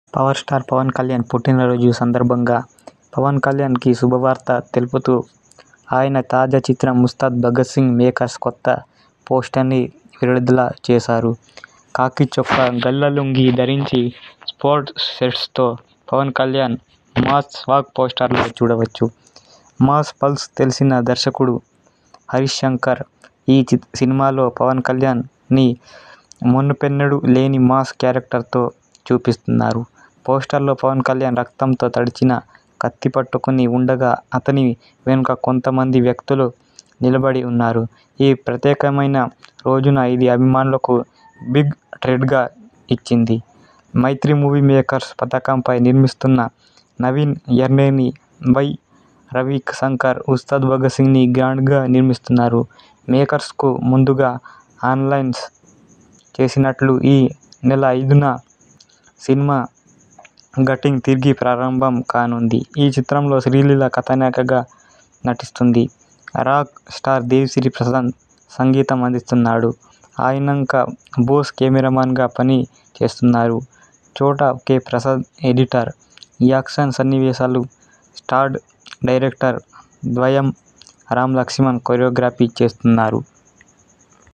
Power star Pawan Kalyan పుట్టినరోజు సందర్భంగా పవన్ కళ్యాణ్కి శుభవార్త తెలుపుతూ ఆయన తాజా చిత్రం ఉస్తాద్ భగత్ సింగ్ మేకర్స్ కొత్త పోస్టర్ని విడుదల చేశారు. ఖాకీ చొక్కా, గళ్ళ లుంగీ ధరించి స్పోర్ట్స్ షర్ట్స్తో పవన్ కళ్యాణ్ మాస్ వాక్ పోస్టర్లో చూడవచ్చు. మాస్ పల్స్ తెలిసిన దర్శకుడు హరీశ్శంకర్ ఈ సినిమాలో పవన్ కళ్యాణ్ని మునుపెన్నడూ లేని మాస్ క్యారెక్టర్తో చూపిస్తున్నారు. పోస్టర్లో పవన్ కళ్యాణ్ రక్తంతో తడిచిన కత్తి పట్టుకుని ఉండగా అతని వెనుక కొంత మంది వ్యక్తులు నిలబడి ఉన్నారు. ఈ ప్రత్యేకమైన రోజున ఇది అభిమానులకు బిగ్ ట్రీట్గా నిచ్చింది. మైత్రి మూవీ మేకర్స్ పతాకంపై నిర్మిస్తున్న నవీన్ యర్నేని, వై. రవిశంకర్ ఉస్తాద్ భగత్ సింగ్ని గ్రాండ్గా నిర్మిస్తున్నారు. మేకర్స్కు ముందుగా అనౌన్స్ చేసినట్లు ఈ నెల ఐదున సినిమా షూటింగ్ తిరిగి ప్రారంభం కానుంది. ఈ చిత్రంలో శ్రీలీల కథానాయికగా నటిస్తుంది. రాక్ స్టార్ దేవిశ్రీ ప్రసాద్ సంగీతం అందిస్తున్నాడు. ఆయన్కా బోస్ కెమెరామన్గా పని చేస్తున్నారు. Chota K. Prasad editor. Action సన్నివేశాలకు స్టంట్ డైరెక్టర్ ద్వయం రామ్ లక్ష్మణ్ కొరియోగ్రఫీ చేస్తున్నారు.